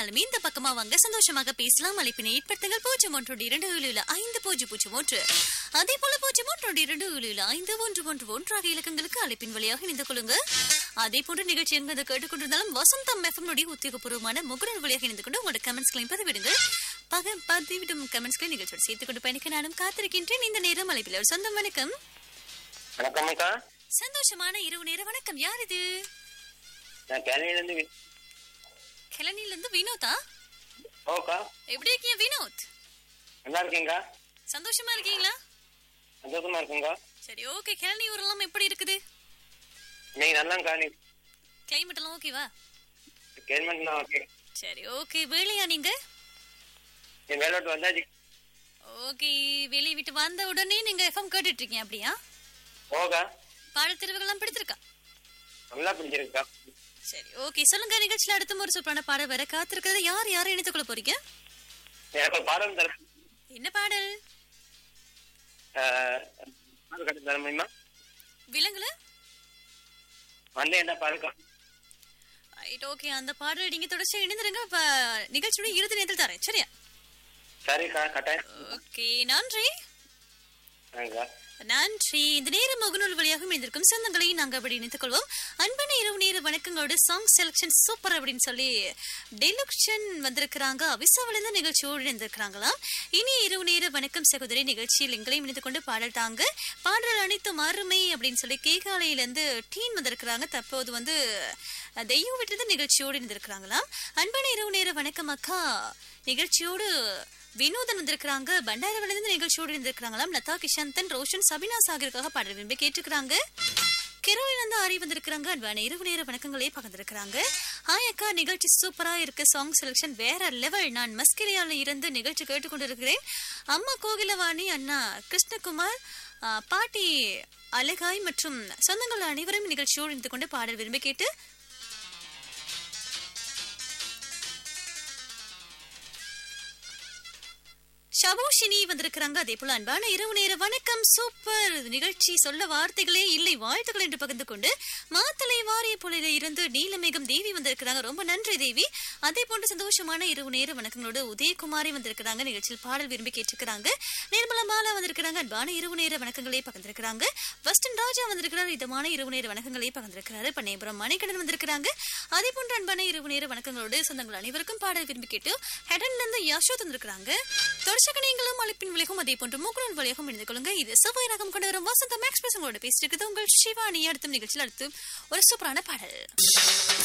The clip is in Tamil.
இருந்தாலும் இந்த பக்கமா வாங்க சந்தோஷமாக பேசலாம் அழைப்பினை ஏற்படுத்துங்கள் பூஜ்ஜியம் ஒன்று இரண்டு ஏழு ஐந்து பூஜ்ஜியம் பூஜ்ஜியம் ஒன்று அதே போல பூஜ்ஜியம் ஒன்று இரண்டு ஏழு ஐந்து ஒன்று ஒன்று ஒன்று ஆகிய இலக்கங்களுக்கு அழைப்பின் வழியாக இணைந்து கொள்ளுங்க அதே போன்ற நிகழ்ச்சி என்பது கேட்டுக்கொண்டிருந்தாலும் வசந்தம் எஃப்எம் நுடைய உத்தியோகபூர்வமான முகநூல் வழியாக இணைந்து கொண்டு உங்களோட கமெண்ட்ஸ்களையும் பதிவிடுங்கள் பக பதிவிடும் கமெண்ட்ஸ்களை நிகழ்ச்சியோடு சேர்த்துக் கொண்டு பயணிக்க நானும் காத்திருக்கின்றேன் இந்த நேரம் அழைப்பில் ஒரு சொந்தம் வணக்கம் வணக்கம் அக்கா சந்தோஷமான இரவு நேர வணக்கம் யார் இது நான் கேரளியில இருந்து கிளனில இருந்து வினோதா ஓக்கா எப்படி இருக்கீங்க வினோத் நல்லா இருக்கீங்களா சந்தோஷமா இருக்கீங்களா சந்தோஷமா இருக்குங்க சரி ஓகே கிளனி ஊரெல்லாம் எப்படி இருக்குது நீங்க நல்லாங்கக்கா நீ கிளைமேட் எல்லாம் ஓகேவா கேள்மெண்ட்லாம் ஓகே சரி ஓகே வேலையா நீங்க நீ வேலோட்டு வந்தாச்சு ஓகே வெளியே விட்டு வந்த உடனே நீங்க எஃப்எம் கேட்டுட்டு இருக்கீங்க அப்படியா ஓக்கா பாடத்தெருவுகள்லாம் பிடித்திருக்கா நல்லா பிடிச்சிருக்கா சரி ஓகே சொல்லுங்க நிகழ்ச்சியில அடுத்த ஒரு சூப்பரான பாடல் வர காத்திருக்கிறது யார் யாரை இணைத்துக் கொள்ள போறீங்க எனக்கு ஒரு பாடம் தர என்ன பாடல் பாடம் கட்டு தர முடியுமா விலங்குல வந்து என்ன பாருக்கா ரைட் ஓகே அந்த பாடல் நீங்க தொடர்ச்சி இணைந்திருங்க இப்ப நிகழ்ச்சியோட இறுதி நேரத்தில் தரேன் சரியா சரிக்கா கட்டாயம் ஓகே நன்றி ஆங்கக்கா நன்றி இந்த நேரம் முகநூல் வழியாக இணைந்திருக்கும் சொந்தங்களை நாங்கள் அப்படி இணைத்துக் கொள்வோம் அன்பான இரவு நேர வணக்கங்களோட சாங் செலக்ஷன் சூப்பர் அப்படின்னு சொல்லி டெலுக்ஷன் வந்திருக்கிறாங்க அவிசாவிலிருந்து நிகழ்ச்சியோடு இணைந்திருக்கிறாங்களாம் இனி இரவு நேர வணக்கம் சகோதரி நிகழ்ச்சியில் எங்களையும் இணைத்துக் கொண்டு பாடல் தாங்க பாடல் அனைத்தும் அருமை அப்படின்னு சொல்லி கேகாலையிலிருந்து டீன் வந்திருக்கிறாங்க தற்போது வந்து தெய்வம் விட்டு நிகழ்ச்சியோடு இணைந்திருக்கிறாங்களாம் அன்பான இரவு நேர வணக்கம் அக்கா நிகழ்ச்சியோடு வினோதன் வந்திருக்கிறாங்க பண்டாரவிலிருந்து நிகழ்ச்சியோடு இருந்திருக்கிறாங்களாம் லதா கிஷாந்தன் ரோஷன் சபினா சாகருக்காக பாடல் விரும்பி கேட்டிருக்கிறாங்க கிரோயிலிருந்து ஆரி வந்திருக்கிறாங்க அன்பான இரவு நேர வணக்கங்களே பகிர்ந்திருக்கிறாங்க ஹாய் அக்கா நிகழ்ச்சி சூப்பரா இருக்கு சாங் செலக்ஷன் வேற லெவல் நான் மஸ்கிலியால இருந்து நிகழ்ச்சி கேட்டுக்கொண்டிருக்கிறேன் அம்மா கோகிலவாணி அண்ணா கிருஷ்ணகுமார் ஆ, பாட்டி அழகாய் மற்றும் சொந்தங்கள் அனைவரும் நிகழ்ச்சியோடு இருந்து கொண்டு பாடல் விரும்பி கேட்டு ஷபோஷினி வந்திருக்கிறாங்க அதே போல அன்பான இரவு நேர வணக்கம் சூப்பர் நிகழ்ச்சி சொல்ல வார்த்தைகளே இல்லை வாழ்த்துக்கள் என்று பகிர்ந்து கொண்டு மாத்தலை வாரிய புலையில இருந்து நீலமேகம் தேவி வந்திருக்கிறாங்க ரொம்ப நன்றி தேவி அதே போன்று சந்தோஷமான இரவு நேர வணக்கங்களோடு உதயகுமாரி வந்திருக்கிறாங்க நிகழ்ச்சியில் பாடல் விரும்பி கேட்டிருக்கிறாங்க நிர்மலா பாலா வந்திருக்கிறாங்க அன்பான இரவு நேர வணக்கங்களே பகிர்ந்திருக்கிறாங்க வஸ்டன் ராஜா வந்திருக்கிறார் இதமான இரவு நேர வணக்கங்களே பகிர்ந்திருக்கிறாரு பண்ணையபுரம் மணிகண்டன் வந்திருக்கிறாங்க அதே போன்று அன்பான இரவு நேர வணக்கங்களோடு சொந்தங்கள் அனைவருக்கும் பாடல் விரும்பி கேட்டு ஹெடன்ல இருந்து யசோத் வந்திருக்கிறாங்க தொடர்ச்சியாக நீங்களும் அழைப்பின் விலையும் அதே போன்று மூக்குடன் வழியாகவும் இணைந்து கொள்ளுங்க இது செவ்வாய் ரகம் கொண்டு வரும் வசந்தம் எக்ஸ்பிரஸ் உங்களோட பேசிட்டு இருக்குது உங்கள் சிவானி அடுத்த நிகழ்ச்சியில் அடுத்து ஒரு சூப்பரான பாடல்